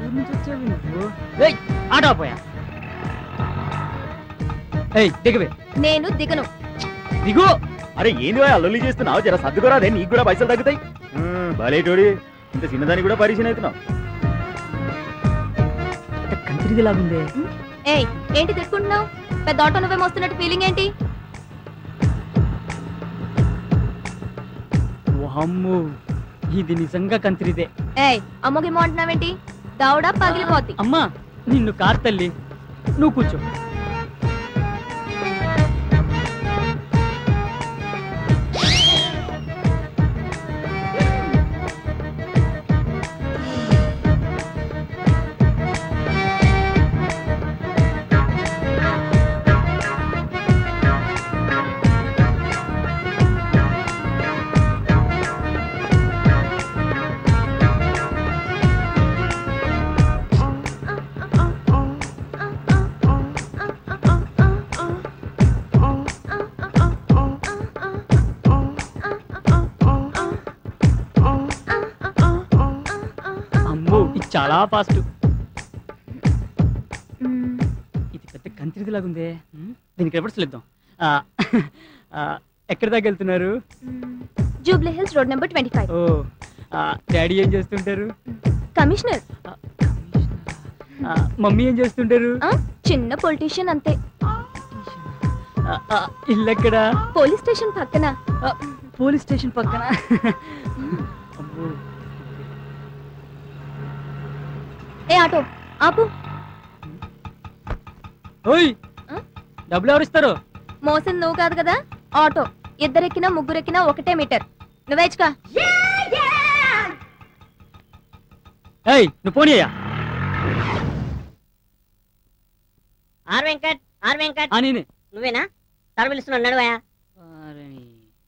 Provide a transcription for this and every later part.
ఊరు నుంచి వచ్చావు నువ్వు ఏయ్ ఆటో పోయా ఏయ్ దిగవే నేను దిగను దిగు అరే ఏంది భయ అల్లుల్లి చేస్తున్నావు జర సర్దుకోరాదే నీకు కూడా పైసలు తగ్గుతాయి మ్మ్, భలేటోడి ఇంత చిన్నదానికి కూడా పరిచయం అవుతున్నావు కంత్రిది లాగుందే ఏయ్ ఏంటి తిట్టుకుంటున్నావు పెద్ద ఆటో నువ్వే మోస్తున్నట్టు ఫీలింగ్ ఏంటి వామ్మో ఇది నిజంగా కంత్రిదే ఏయ్ అమ్మగిమ్మో అంటున్నావేంటి దౌడా పగిలిపోద్ది అమ్మా నిన్ను కార్ తల్లి నువ్వు కూర్చో అమ్మో ఇది చాలా ఫాస్ట్ మ్మ్. ఇది పెద్ద కంత్రిది లాగుందే ఉమ్, దీనికి రివర్స్ ఇద్దాం ఆ, ఆ, ఎక్కడి దాకా వెళ్తున్నారు Jubilee Hills road number twenty five ఓ ఆ, డాడీ ఏం చేస్తుంటారు కమిషనర్ ఆ, ఆ, మమ్మీ ఏం చేస్తుంటారు ఆ, చిన్న పొలిటీషియన్ అంతే ఆ, ఆ, ఇల్లు ఎక్కడ పోలీస్ స్టేషన్ పక్కన ఆ, పోలీస్ స్టేషన్ పక్కన అమ్మో. ఏ ఆటో ఆపు ఓయ్ ఆ? డబ్బులు ఎవరు ఇస్తారు మోసం నువ్వు కాదు కదా ఆటో ఇద్దరెక్కినా ముగ్గురెక్కినా ఒకటే మీటర్ నువ్వేచ్చుకా ఏయ్ నువ్వు పోనీ అయ్యా ఆర్ వెంకట్ ఆర్ వెంకట్ ఆ, నేనే నువ్వేనా సార్ పిలుస్తున్నాడు నడువయా వారిని.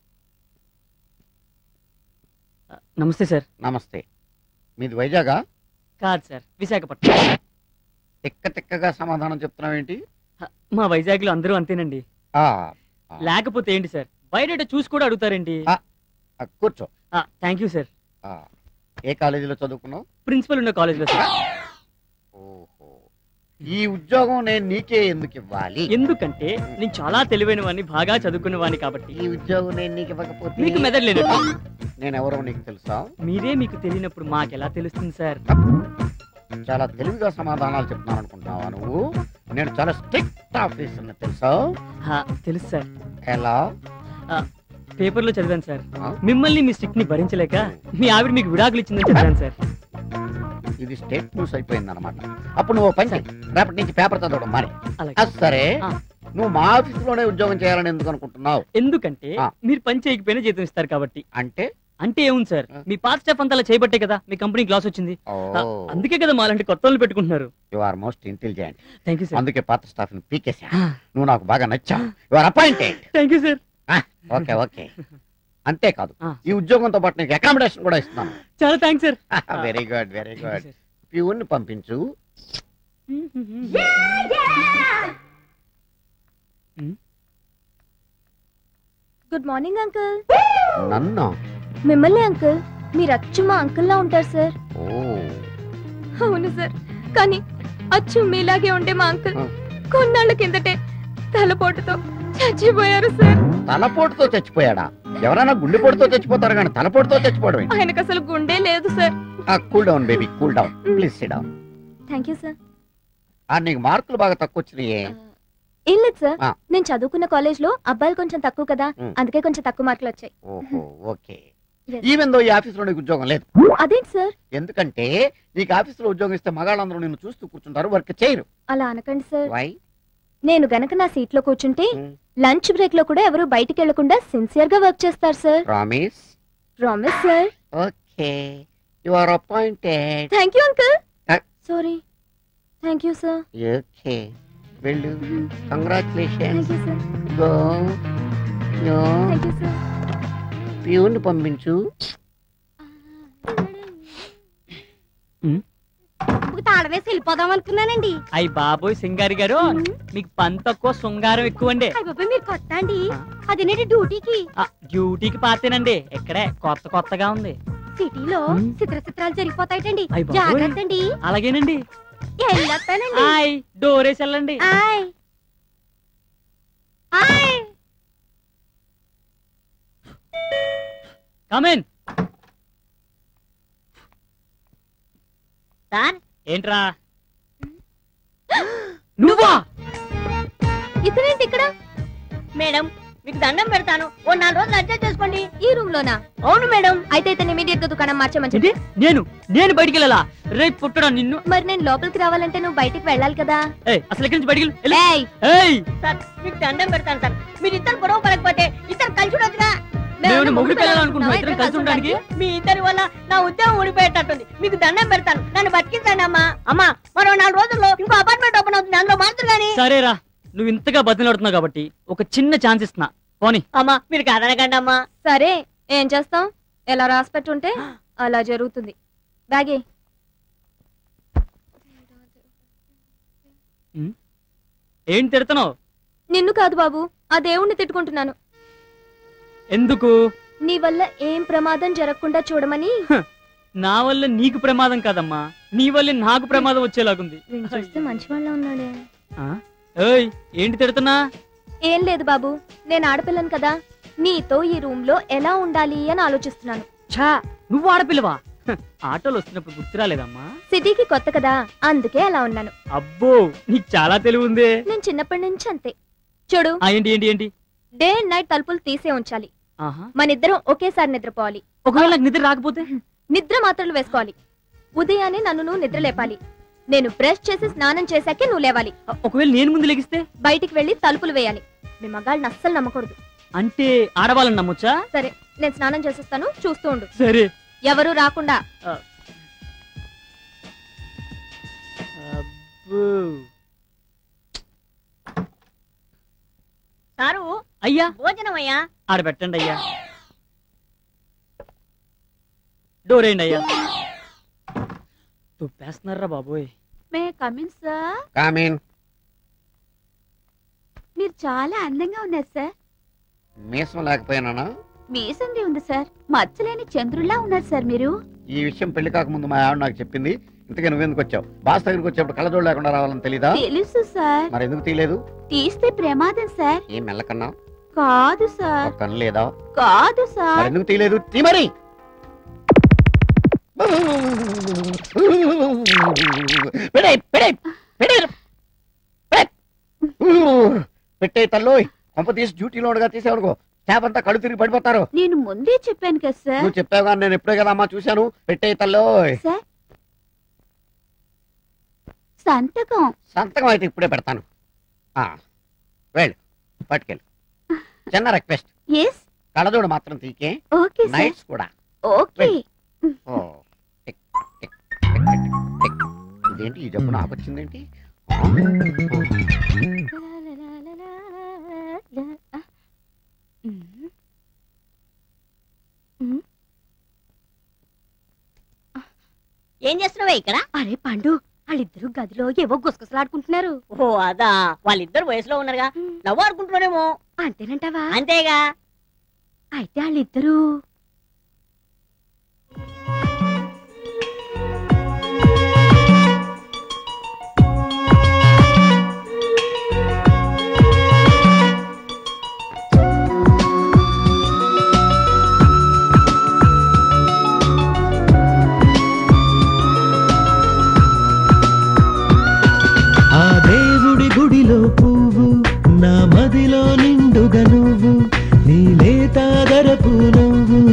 ఆ, నమస్తే సార్ నమస్తే మీది వైజాగా కాదు సార్ విశాఖపట్నం తిక్క తిక్కగా సమాధానం చెప్తున్నావేంటి మా వైజాగ్లో అందరూ అంతేనండి ఆ, లేకపోతే ఏంటి సార్ బయట చూసి కూడా అడుగుతారేంటి ఆ. ఆ, కూర్చో థ్యాంక్ యూ సార్ ఆ, ఏ కాలేజీలో చదువుకున్నావు ప్రిన్సిపల్ ఉన్న కాలేజ్లో సార్ ఓహో ఈ ఉద్యోగం నేను నీకే ఎందుకు ఇవ్వాలి ఎందుకంటే నేను చాలా తెలివైన వాడిని బాగా చదువుకున్న వాడిని కాబట్టి ఈ ఉద్యోగం నేను నీకు ఇవ్వకపోతే మీకు మెదడు లేనట్టు నేను ఎవరో నీకు తెలుసా మీరే మీకు తెలియనప్పుడు మాకెలా తెలుస్తుంది సార్ చాలా తెలివిగా సమాధానాలు చెప్తున్నాను అనుకుంటున్నావా నువ్వు నేను చాలా స్ట్రిక్ట్ ఆఫీసర్ని తెలుసా హా, తెలుసు సార్ ఎలా పేపర్లో చదివాను సార్ ఆ? మిమ్మల్ని మీ స్టిక్ ని భరించలేక మీ ఆవిడ మీకు విడాకులు ఇచ్చిందని చదివాను సార్ ఇది స్టేట్ న్యూస్ అయిపోయింది అనమాట అప్పుడు నువ్వు ఓ పని చెయ్. రేపటి నుంచి పేపర్ చదవడం మరి అలాగే అది సరే ఆ. నువ్వు మా ఆఫీసులోనే ఉద్యోగం చేయాలని ఎందుకు అనుకుంటున్నావు ఎందుకంటే ఆ. మీరు పని చేయకపోయినా జీతం ఇస్తారు కాబట్టి అంటే అంటే ఏముంది సార్ ఆ. మీ పాత స్టాఫ్ అంతా అలా చేయబట్టే కదా మీ కంపెనీ గ్లాస్ వచ్చింది ఆ, అందుకే కదా మాలాంటి కొత్త వాళ్ళు పెట్టుకుంటున్నారు you are most intelligent thank you sir అందుకే పాత స్టాఫ్ ని పీకేసా నువ్వు నాకు బాగా నచ్చావు you are appointed thank you sir okay okay అంతేకాదు ఆ. ఈ ఉద్యోగంతో పాటు నీకు అకామిడేషన్ కూడా ఇస్తున్నాను చాలా thanks sir very good very good peon పంపించు గుడ్ మార్నింగ్ అంకుల్ నన్ను మిమ్మల్ని అంకుల్ మీరు అచ్చు మా అంకుల్ లా ఉంటారు సార్ ఓ అవును సార్ కానీ అచ్చు మీలాగే ఉండే మా అంకుల్ ఆ. కొన్నాళ్ళ కిందటే తలపోటుతో చచ్చిపోయారు సార్ తలపోటుతో చచ్చిపోయాడా ఎవరైనా గుండెపోటుతో చచ్చిపోతారు కానీ తలపోటుతో చచ్చిపోవడం ఏంటి ఆయనకు అసలు గుండె లేదు sir cool down baby cool down please sit down thank you sir నీకు మార్కులు బాగా తక్కువ వచ్చినాయే ఏం లేదు సార్ ఆ. నేను చదువుకున్న కాలేజ్ లో అబ్బాయిలు కొంచెం తక్కువ కదా మ్. అందుకే కొంచెం తక్కువ మార్కులు వచ్చాయి ఓహో ఓకే Yes. ఈవెన్ దో ఈ ఆఫీస్ లో నీకు ఉద్యోగం లేదు అదేంటి సార్ ఎందుకంటే నీకు ఆఫీస్ లో ఉద్యోగం ఇస్తే మగాళ్ళందరూ నిన్ను చూస్తూ కూర్చుంటారు వర్క్ చేయరు అలా అనకండి సార్ వై నేను గనక నా సీట్ లో కూర్చుంటే లంచ్ బ్రేక్ లో కూడా ఎవరు బయటికి వెళ్లకుండా సిన్సియర్ గా వర్క్ చేస్తారు sir promise promise sir okay you are appointed thank you uncle Uh. Sorry thank you sir okay వెళ్ళు congratulation thank you sir go yo thank you sir peon పంపించు తాళవేసి వెళ్ళిపోదాం అనుకున్నానండి అయ్యి బాబోయ్ సింగారి గారు మీకు పని తక్కువ శృంగారం ఎక్కువ అండి అయ్య బాబాయ్ మీరు కొత్త అండి ఆ. అదేనండి డ్యూటీకి డ్యూటీకి పాతేనండి ఇక్కడే కొత్త కొత్తగా ఉంది సిటీలో మ్. చిత్ర చిత్రాలు జరిగిపోతాయిటండి అయ్ బాబోయ్. జాగ్రత్త అండి అలాగేనండి వెళ్ళొస్తానండి హాయ్ డోరేసి వెళ్ళండి ఆయ్ ఆయ్ కమెన్ సార్ ఏంట్రా నువ్వా ఇతనేంటి ఇక్కడ మేడం మీకు దండం పెడతాను ఓ నాలుగు రోజులు అడ్జస్ట్ చేసుకోండి ఈ రూమ్ లోనా అవును మేడం అయితే ఇతను ఇమీడియట్ గా దుకాణం మార్చమని చెప్పు. ఏంటి నేను నేను బయటికి వెళ్ళాలా రేపు పుట్టడా నిన్ను మరి నేను లోపలికి రావాలంటే నువ్వు బయటికి వెళ్ళాలి కదా ఏయ్ అసలు ఎక్కడి నుంచి బయటికి వెళ్ళు. వెళ్ళు. ఏయ్ ఏయ్ సార్ మీకు దండం పెడతాను సార్ మీరు ఇద్దరు గొడవ పడకపోతే ఇద్దరు కలిసి ఉండొచ్చుగా మేము నేను మొగుడు మొగుడు పిల్లలనుకుంటున్నా పిల్లలు ఇద్దరం కలిసి ఉండడానికి మీ ఇద్దరి వల్ల నా ఉద్యోగం ఊడిపోయేటట్టుంది మీకు దండం పెడతాను నన్ను బతికించండి అమ్మా అమ్మా మరో నాలుగు రోజుల్లో ఇంకో అపార్ట్మెంట్ ఓపెన్ అవుతుంది అందులో మాత్రం కానీ సరేరా నువ్వు ఇంతగా బతిలాడుతున్నావు కాబట్టి ఒక చిన్న ఛాన్స్ ఇస్తున్నా పోనీ అమ్మా మీరు కాదనకండి అమ్మా సరే ఏం చేస్తాం ఎలా రాసి పెట్టుంటే అలా జరుగుతుంది బ్యాగే ఏం తిడుతున్నావు నిన్ను కాదు బాబు ఆ దేవుణ్ణి తిట్టుకుంటున్నాను ఎందుకు నీ వల్ల ఏం ప్రమాదం జరగకుండా చూడమని నా వల్ల నీకు ప్రమాదం కాదమ్మా నీ వల్ల నాకు ప్రమాదం వచ్చేలాగుంది వీడిని చూస్తే మంచి వాళ్ళ ఉన్నాడే ఆ? ఏయ్ ఏంటి తిడుతున్నా ఏం లేదు బాబు నేను ఆడపిల్లను కదా నీతో ఈ రూమ్ లో ఎలా ఉండాలి అని ఆలోచిస్తున్నాను ఛా నువ్వు ఆడపిల్లవా హ, ఆటోలు వస్తున్నప్పుడు గుర్తు రాలేదమ్మా సిటీకి కొత్త కదా అందుకే అలా ఉన్నాను అబ్బో నీకు చాలా తెలివి ఉందే నేను చిన్నప్పటి నుంచి అంతే చూడు ఆ, ఏంటి ఏంటి ఏంటి డే అండ్ నైట్ తలుపులు తీసే ఉంచాలి ఆహా మనిద్దరం ఒకేసారి నిద్రపోవాలి ఒకవేళ నాకు నిద్ర రాకపోతే నిద్ర మాత్రలు వేసుకోవాలి ఉదయాన్నే నన్ను నువ్వు నిద్ర లేపాలి నేను బ్రష్ చేసి స్నానం చేశాకే నువ్వు లేవాలి ఆ, ఒకవేళ నేను ముందు లెగిస్తే బయటికి వెళ్లి తలుపులు వేయాలి మీ మగాళ్ళని అస్సలు నమ్మకూడదు అంటే ఆడవాళ్ళని నమ్మొచ్చా సరే నేను స్నానం చేసేస్తాను చూస్తూ ఉండు సరే ఎవరు రాకుండా అబ్బో. సారు అయ్యా భోజనం అయ్యా ఆడ పెట్టండి అయ్యా డోర్ వేయండి అయ్యా తుప్పేస్తున్నారా బాబోయ్ మే కమిన్ సార్ కామీన్ మీరు చాలా అందంగా ఉన్నారు సార్ మీసం లేకపోయినానా మీసంది ఉంది సార్ మచ్చలేని చంద్రుల్లా ఉన్నారు సార్ మీరు ఈ విషయం పెళ్లి కాకముందు మా ఆవిడ నాకు చెప్పింది ఇంతకీ నువ్వెందుకు వచ్చావు బాస్ దగ్గరికి వచ్చేప్పుడు కళ్ళజోడు లేకుండా రావాలని తెలీదా తెలుసు సార్ మరి ఎందుకు తీయలేదు తీస్తే ప్రమాదం సార్ ఏం మెల్లకన్నా కాదు సార్ ఒక కన్ను లేదా కాదు మరి సార్ ఎందుకు తీయలేదు తీ మరి పెడేయ్, పెడేయ్, పెడేయ్. పెట్. పెట్టే తల్లోయ్ కొంప తీసి డ్యూటీలో ఉండగా తీసేవనుకో స్టాఫ్ అంతా కళ్ళు తిరిగి పడిపోతారు నేను ముందే చెప్పాను కదా సార్ నువ్వు చెప్పావు కానీ నేను ఎప్పుడే కదా అమ్మా చూశాను పెట్టే తల్లోయ్ సార్ సంతకం సంతకం అయితే ఇప్పుడే పెడతాను ఆ, వెళ్ళు పట్టుకెళ్ళు చిన్న రిక్వెస్ట్ ఎస్ కళ్ళజోడు మాత్రం తీకే ఓకే సార్ నైట్స్ కూడా ఓకే ఓ, tick, tick, tick, tick, tick. ఇదేంటి ఈ జబ్బు నాకు వచ్చిందేంటి ఏం చేస్తున్నావే ఇక్కడ అరే పండు వాళ్ళిద్దరు గదిలో ఏవో గుసగుసలాడుకుంటున్నారు ఓ అదా వాళ్ళిద్దరు వయసులో ఉన్నారుగా నవ్వు ఆడుకుంటున్నారేమో అంతేనంటావా అంతేగా అయితే వాళ్ళిద్దరూ ఆ దేవుడి గుడిలో పువ్వు నా మదిలో నిండుగా నువ్వు నీ లేతాదరపు నువ్వు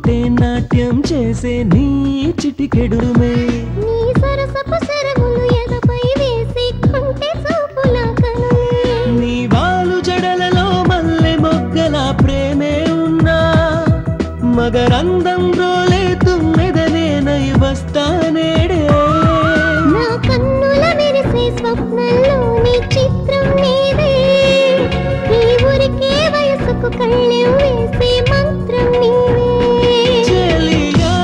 ఉంటే నాట్యం చేసే నీ చిటికెడుమే నీ సరసపు సరములు ఎదపై వేసి కొంటె చూపుల కనులే నీ వాలు జడలలో మల్లె మొగ్గల ప్రేమే ఉన్నా మగరందం రోలే తుమ్మెదనే నై వస్తానేడే నా కన్నుల మెరిసే స్వప్నంలో నీ చిత్రం నీదే ఈ ఊరికే వయసుకు కళ్ళెం వేసే మంత్రం నీవే చెలియా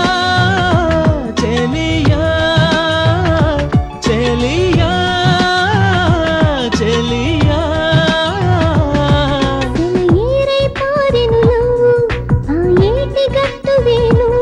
చెలియా చెలియా చెలియా ఏరై పారెను నువ్వు ఆ ఏటి గట్టువే నువ్వు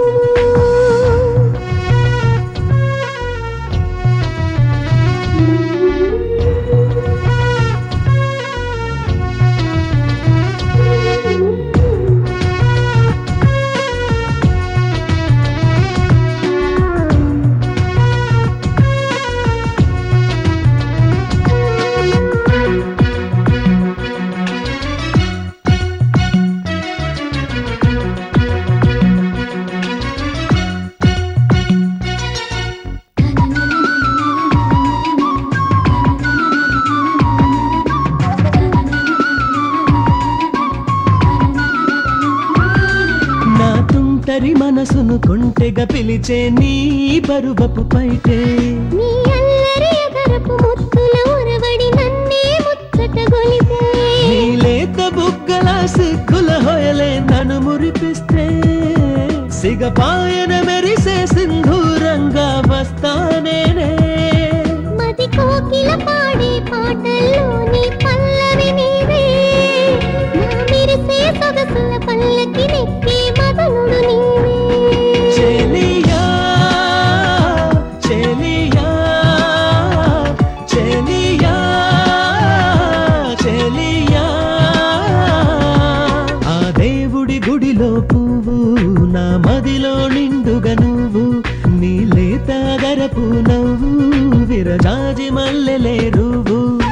నా తుంటరి మనసును కొంటెగా పిలిచే నీ బరువపు పైటే నీ అల్లరి ఎదరపు ముత్తుల ఉరవడి నన్నే ముచ్చట గొలిపే నీ లేత బుగ్గల సిగ్గుల హొయలే నన్ను మురిపిస్తే సిగపాయన మెరిసే సింధూరంగా వస్తానేనే మది కోకిల పాడే పాటల్లో నీ పల్లవి నీవే నా మెరిసే సొగసుల పల్లకి నెక్కే మదనుడు నీవే చెలియా చెలియా చెలియా చెలియా ఆ దేవుడి గుడిలో పువ్వు నా మదిలో నిండుగా నువ్వు నీ లేత గరపు నవ్వు విరజాజి మల్లెలే నువ్వు